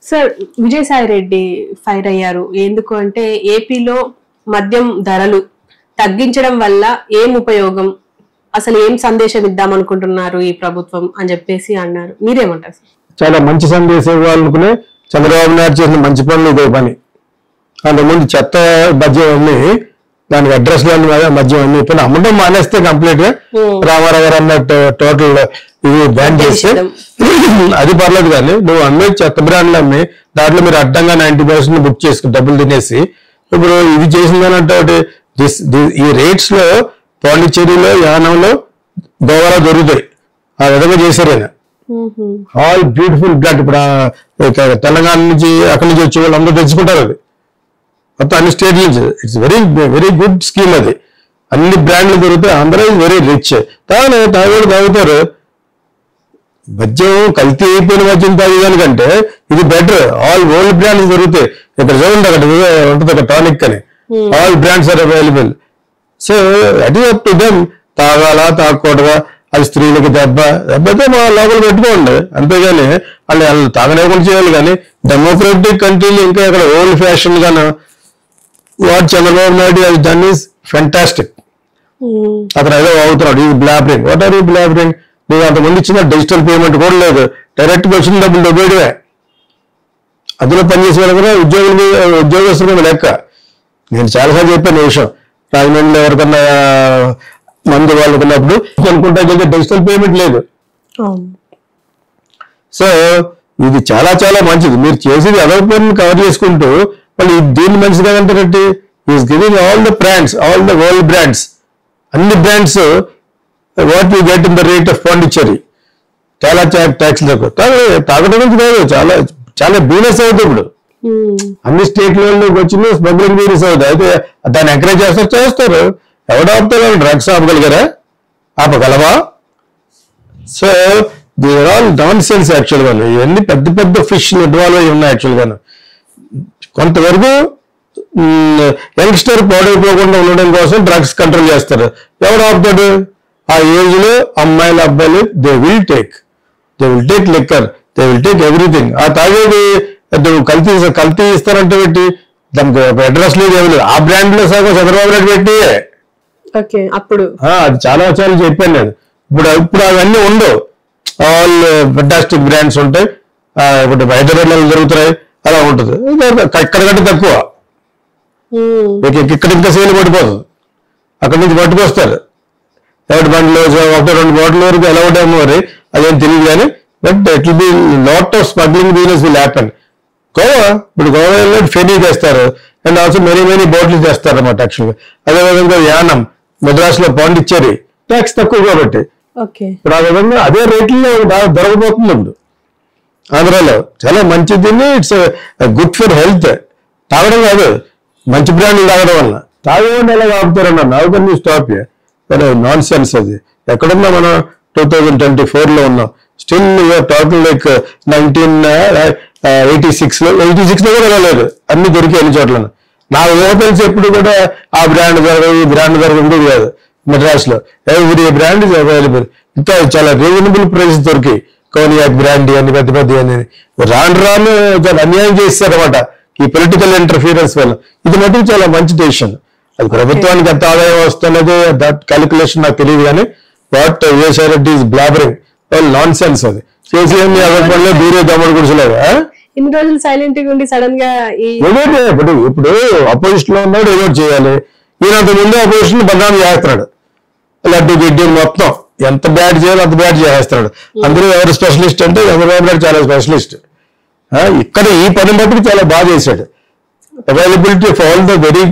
Sir Vijayasai Reddy fire అయ్యారు ఎందుకు అంటే ఏపీలో మద్యం ధరలు తగ్గించడం వల్ల ఏం ఉపయోగం అసలు ఏం సందేశం ఇద్దాం అనుకుంటున్నారు ఈ ప్రభుత్వం అని చెప్పేసి అన్నారు మీరేమంటారు సార్ చాలా మంచి సందేశం ఇవ్వాలనుకునే చంద్రబాబు నాయుడు చేసిన మంచి పనులు ఇదే పని అంతకుముందు చెత్త మద్యం అన్ని దానికి అడ్రస్ లేని మీద మద్యం అన్ని ఇప్పుడు అమ్మడం మానేస్తే కంప్లీట్ గా Hmm. రామారావు గారు అన్నట్టు టోటల్ ఇది బ్యాన్ చేస్తే అది పర్లేదు కానీ నువ్వు అమ్మే చెత్త బ్రాండ్లు అమ్మి దాంట్లో మీరు అడ్డంగా నైన్టీ పర్సెంట్ బుక్ చేసుకుని డబ్బులు తినేసి ఇప్పుడు ఇది చేసిందనంటే దిస్ ది- ఈ రేట్స్ లో పాండిచ్చేరిలో యానంలో గోవాలో దొరుకుతాయి ఆ విధంగా చేశారు ఆయన ఆల్ బ్యూటిఫుల్ బ్లడ్ ఇప్పుడు ఆ ఇక తెలంగాణ నుంచి అక్కడి నుంచి వచ్చే వాళ్ళు అందరూ తెచ్చుకుంటారు అది మొత్తం అన్ని స్టేట్ నుంచి it's very very good scheme అది అన్ని బ్రాండ్లు దొరుకుతాయి అందరూ వెరీ రిచ్ తాను తాగేవాడు తాగుతారు మద్యం కల్తీ అయిపోయిన మద్యం తాగేదానికంటే ఇది బెటర్ ఆల్ ఓల్డ్ బ్రాండ్స్ దొరుకుతాయి ఇక్కడ చూడండి అక్కడ ఇదే ఉంటుంది ఒక టానిక్ అని all brands are available so at up to them తాగాలా తాగకూడదా అది స్త్రీలకి దెబ్బ దెబ్బ అయితే మా లోపల పెట్టుకోండి అంతేగాని వాళ్ళు వాళ్ళు తాగలేకుండా చేయాలి కానీ డెమోక్రటిక్ కంట్రీలు ఇంకా ఇక్కడ ఓల్డ్ ఫ్యాషన్ గాను వాట్ చంద్రబాబు నాయుడు అది డన్ ఈస్ ఫెంటాస్టిక్ అతను ఏదో అవుతున్నాడు ఇది blabbering what are you blabbering నువ్వు అంతమంది ఇచ్చిన డిజిటల్ పేమెంట్ కూడా లేదు డైరెక్ట్ గా వచ్చిన డబ్బులు డబ్బేయడమే అందులో పనిచేసే వాళ్ళు కూడా ఉద్యోగులు మీద- ఉద్యోగస్తుల మీద లెక్క నేను చాలాసార్లు చెప్పాను ఈ విషయం రాజమండ్రిలో ఎవరికన్నా మందు వాళ్ళకు ఉన్నప్పుడు కొనుక్కుంటా డిజిటల్ పేమెంట్ లేదు సో ఇది చాలా చాలా మంచిది మీరు చేసేది అదర్ పేరుని కవర్ చేసుకుంటూ మళ్ళీ ఇది దీన్ని మంచిగా అంటారంటే is giving all the brands all the world brands అన్ని brands what you get in the rate of Pondicherry చాలా ట్యాక్స్ తక్కువ తాగ- తాగడం నుంచి కాదు చాలా చాలా బీనెస్ అవుతుంది ఇప్పుడు అన్ని స్టేట్లలో వచ్చిన స్మగ్లింగ్ బీనెస్ అవుతుంది అయితే దాన్ని ఎంకరేజ్ చేస్తారు చేస్తారు ఎవడు ఆపుతారు డ్రగ్స్ ఆపగలిగారా ఆపగలవా so there all nonsense actual గా ఇవన్నీ పెద్ద పెద్ద ఫిష్ ఇన్వాల్వ్ అయి ఉన్నాయి యాక్చువల్ గాను కొంతవరకు యంగ్స్టర్ పాడైపోకుండా ఉండడం కోసం డ్రగ్స్ కంట్రోల్ చేస్తారు ఎవడు ఆపుతాడు ఆ ఏజ్ లో అమ్మాయిల అబ్బాయిలు they will take they will take liquor they will take everything ఆ తాగేది నువ్వు కల్తీ కల్తీ ఇస్తారంటే పెట్టి దానికి అడ్రస్ లేదు ఏమి లేదు ఆ బ్రాండ్ లో సగం చంద్రబాబు నాయుడు పెట్టి ఓకే అప్పుడు ఆ, అది చాలా చాలా చెప్పాను నేను ఇప్పుడు ఇప్పుడు అవన్నీ ఉండవు ఆల్ ఫెంటాస్టిక్ బ్రాండ్స్ ఉంటాయి ఆ, ఇప్పుడు హైదరాబాద్ లో జరుగుతున్నాయి అలా ఉంటుంది ఇది ఇక్కడ కంటే తక్కువ ఇక ఇక్కడ ఇంకా సేల్ పడిపోతుంది అక్కడి నుంచి పట్టుకొస్తారు ఎవరి బండిలో ఒకటి రెండు బాటిల్ వరకు ఎలా ఉంటామో మరి అదేం తెలియదు కానీ but it will be lot of smuggling business will happen Goa ఇప్పుడు గోవాలో ఫెనీ చేస్తారు and also many many bottles చేస్తారు అన్నమాట యాక్చువల్గా అదేవిధంగా యానం మద్రాసులో పాండిచ్చేరి ట్యాక్స్ తక్కువ కాబట్టి ఓకే ఇప్పుడు ఆ విధంగా అదే రేట్లో బాగా దొరకబోతుంది ఇప్పుడు ఆంధ్రాలో చాలా మంచిది ఇట్స్ గుడ్ ఫర్ హెల్త్ తాగడం కాదు మంచి బ్రాండ్లు తాగడం వల్ల తాగేవాడిని ఎలా ఆపుతారన్న now can you stop nonsense అది ఎక్కడున్నా మనం టూ థౌజండ్ ట్వంటీ ఫోర్ లో ఉన్నాం still talking like nineteen eighty six లో ఎయిటీ సిక్స్ లో కూడా వెళ్ళలేదు అన్ని దొరికే అన్ని చోట్ల నాకు ఊహ తెలిసి ఎప్పుడు కూడా ఆ బ్రాండ్ దొరకదు ఈ బ్రాండ్ దొరకదు ఉండేది కాదు మెడ్రాస్ లో ఎవ్రీ బ్రాండ్ ఇస్ అవైలబుల్ ఇంకా చాలా రీజనబుల్ ప్రైస్ దొరికి కోనియాక్ బ్రాండ్ అని పెద్ద పెద్ద అని రాను రాను చాలా అన్యాయం చేస్తారన్నమాట ఈ పొలిటికల్ ఇంటర్ఫీరెన్స్ వల్ల ఇది మటుకు చాలా మంచి డెసిషన్ అది ప్రభుత్వానికి ఎంత ఆదాయం వస్తున్నది దట్ క్యాలిక్యులేషన్ నాకు తెలియదు కానీ what Reddy is blabbering nonsense అది చేసి అన్ని అవ్వకుండా దూరే దమ్ముడు గుడిసలేదా ఇన్ని రోజులు సైలెంట్ గా ఉండి సడన్ గా ఈ ఏదైతే ఇప్పుడు ఇప్పుడు అపోజిషన్ లో ఉన్నాడు ఏదో ఒకటి చేయాలి ఈయన అంత ముందు అపోజిషన్ బదనాం చేస్తున్నాడు లడ్డు గిడ్డి మొత్తం ఎంత బ్యాడ్ చేయాలో అంత బ్యాడ్ చేసేస్తున్నాడు అందులో ఎవరు స్పెషలిస్ట్ అంటే చంద్రబాబు నాయుడు చాలా స్పెషలిస్ట్ ఇక్కడ ఈ పని మట్టుకు చాలా బాగా చేశాడు availability of all the very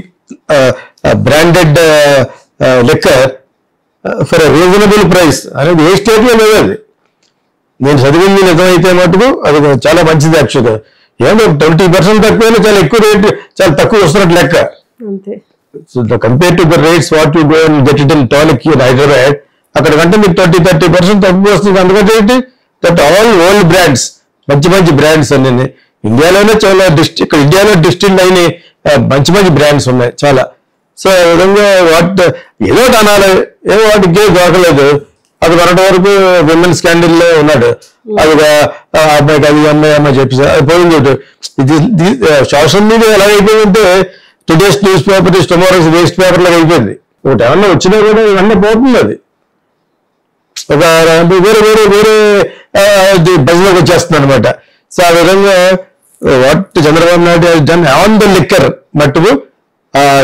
branded liquor for reasonable price అనేది ఏ స్టేట్ లో లేదు అది నేను చదివింది నిజమైతే మటుకు అది చాలా మంచిది యాక్చువల్గా ఏమో ట్వంటీ పర్సెంట్ తక్కువైనా చాలా ఎక్కువ రేట్ చాలా తక్కువ వస్తున్నట్టు లెక్క అంతే so the compare to the rates what you go and get it in tonic in Hyderabad అక్కడ కంటే మీకు థర్టీ థర్టీ పర్సెంట్ తక్కువ వస్తుంది అందుకంటే ఏంటి దట్ ఆల్ ఓల్డ్ బ్రాండ్స్ మంచి మంచి బ్రాండ్స్ అన్ని ఇండియాలోనే చాలా డిస్ట్ ఇక్కడ ఇండియాలో డిస్టిల్ అయిన ఆ, మంచి మంచి బ్రాండ్స్ ఉన్నాయి చాలా సో ఆ విధంగా వాట్ ఏదో ఒకటి అనాలి ఏదో వాటికి దొరకలేదు అది వరటి వరకు విమెన్స్ క్యాండిల్ లో ఉన్నాడు అది ఆ అబ్బాయికి అది ఈ అమ్మాయి అమ్మాయి చెప్పేసి అది పోయింది ఒకటి. ఇది సోషల్ మీడియా ఎలా అయిపోయిందంటే today's newspaper is tomorrow's waste paper లాగా అయిపోయింది ఒకటి ఏమన్నా వచ్చినా కూడా ఇవన్నీ పోతుంది అది ఒక వేరే వేరే వేరే బజలోకి వచ్చేస్తుంది అనమాట సో ఆ విధంగా what Chandrababu Naidu done on the liquor మట్టుకు